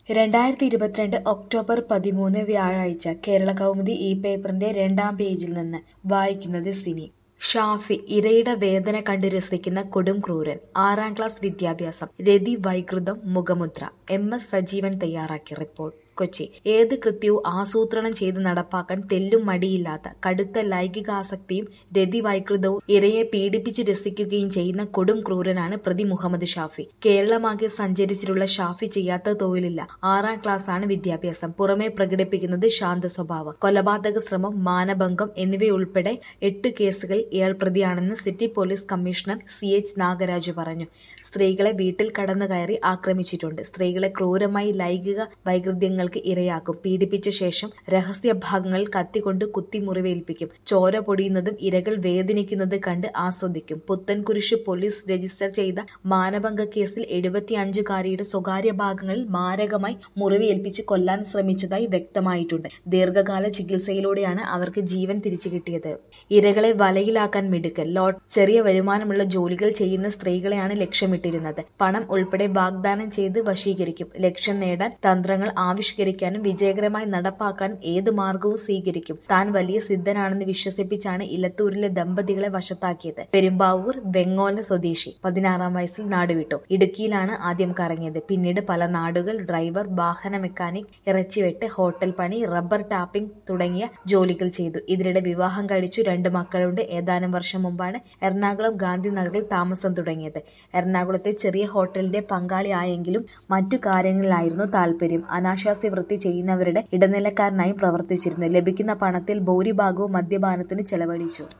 രണ്ടായിരത്തി ഇരുപത്തിരണ്ട് ഒക്ടോബർ പതിമൂന്ന് വ്യാഴാഴ്ച കേരള കൗമുദി ഈ പേപ്പറിന്റെ രണ്ടാം പേജിൽ നിന്ന് വായിക്കുന്നത് സിനി ഷാഫി ഇരയുടെ വേദന കണ്ടു രസിക്കുന്ന കൊടും ക്രൂരൻ ആറാം ക്ലാസ് വിദ്യാഭ്യാസം രതി വൈകൃതം മുഖമുദ്ര എം എസ് സജീവൻ തയ്യാറാക്കിയ റിപ്പോർട്ട് കൊച്ചി ഏത് കൃത്യവും ആസൂത്രണം ചെയ്ത് നടപ്പാക്കാൻ തെല്ലും മടിയില്ലാത്ത കടുത്ത ലൈംഗികാസക്തിയും രതി വൈകൃതവും ഇരയെ പീഡിപ്പിച്ച് രസിക്കുകയും ചെയ്യുന്ന കൊടും ക്രൂരനാണ് പ്രതി മുഹമ്മദ് ഷാഫി കേരളമാകെ സഞ്ചരിച്ചിട്ടുള്ള ഷാഫി ചെയ്യാത്ത തൊഴിലില്ല ആറാം ക്ലാസ്സാണ് വിദ്യാഭ്യാസം പുറമെ പ്രകടിപ്പിക്കുന്നത് ശാന്ത സ്വഭാവം കൊലപാതക ശ്രമം മാനഭംഗം എന്നിവയുൾപ്പെടെ എട്ട് കേസുകളിൽ ഇയാൾ പ്രതിയാണെന്ന് city police commissioner C H Nagaraju പറഞ്ഞു സ്ത്രീകളെ വീട്ടിൽ കടന്നു കയറി ആക്രമിച്ചിട്ടുണ്ട് സ്ത്രീകളെ ക്രൂരമായി ലൈംഗിക വൈകൃത്യങ്ങൾക്ക് ഇരയാക്കും പീഡിപ്പിച്ച ശേഷം രഹസ്യ ഭാഗങ്ങളിൽ കത്തിക്കൊണ്ട് കുത്തി മുറിവേൽപ്പിക്കും ചോര പൊടിയുന്നതും ഇരകൾ വേദനിക്കുന്നത് കണ്ട് ആസ്വദിക്കും പുത്തൻകുരിശ് പോലീസ് രജിസ്റ്റർ ചെയ്ത മാനഭംഗ കേസിൽ എഴുപത്തിയഞ്ചുകാരിയുടെ സ്വകാര്യ ഭാഗങ്ങളിൽ മാരകമായി മുറിവേൽപ്പിച്ച് കൊല്ലാൻ ശ്രമിച്ചതായി വ്യക്തമായിട്ടുണ്ട് ദീർഘകാല ചികിത്സയിലൂടെയാണ് അവർക്ക് ജീവൻ തിരിച്ചു കിട്ടിയത് ഇരകളെ വലയിലാക്കാൻ മിടുക്കൽ ലോട്ട് ചെറിയ വരുമാനമുള്ള ജോലികൾ ചെയ്യുന്ന സ്ത്രീകളെയാണ് ലക്ഷ്യമിട്ടിരുന്നത് പണം ഉൾപ്പെടെ വാഗ്ദാനം ചെയ്ത് വശീകരിക്കും ലക്ഷ്യം നേടാൻ തന്ത്രങ്ങൾ ആവിഷ്കരിക്കാനും വിജയകരമായി നടപ്പാക്കാനും ഏത് മാർഗവും സ്വീകരിക്കും താൻ വലിയ സിദ്ധനാണെന്ന് വിശ്വസിപ്പിച്ചാണ് ഇലത്തൂരിലെ ദമ്പതികളെ വശത്താക്കിയത് പെരുമ്പാവൂർ വെങ്ങോല സ്വദേശി പതിനാറാം വയസ്സിൽ നാടുവിട്ടു ഇടുക്കിയിലാണ് ആദ്യം കറങ്ങിയത് പിന്നീട് പല നാടുകൾ ഡ്രൈവർ വാഹന മെക്കാനിക് ഇറച്ചിവെട്ട് ഹോട്ടൽ പണി റബ്ബർ ടാപ്പിംഗ് തുടങ്ങിയ ജോലികൾ ചെയ്തു ഇതിനിടെ വിവാഹം കഴിച്ചു രണ്ട് മക്കളുണ്ട് ഏതാനും വർഷം മുമ്പാണ് എറണാകുളം ഗാന്ധിനഗറിൽ താമസം തുടങ്ങിയത് എറണാകുളത്തെ ചെറിയ ഹോട്ടലിന്റെ പങ്കാളിയായെങ്കിലും മറ്റു കാര്യങ്ങളിലായിരുന്നു താല്പര്യം അനാശാസ്യ വൃത്തി ചെയ്യുന്നവരുടെ ഇടനിലക്കാരനായി പ്രവർത്തിച്ചിരുന്നു ലഭിക്കുന്ന പണത്തിൽ ഭൂരിഭാഗവും മദ്യപാനത്തിന് ചെലവഴിച്ചു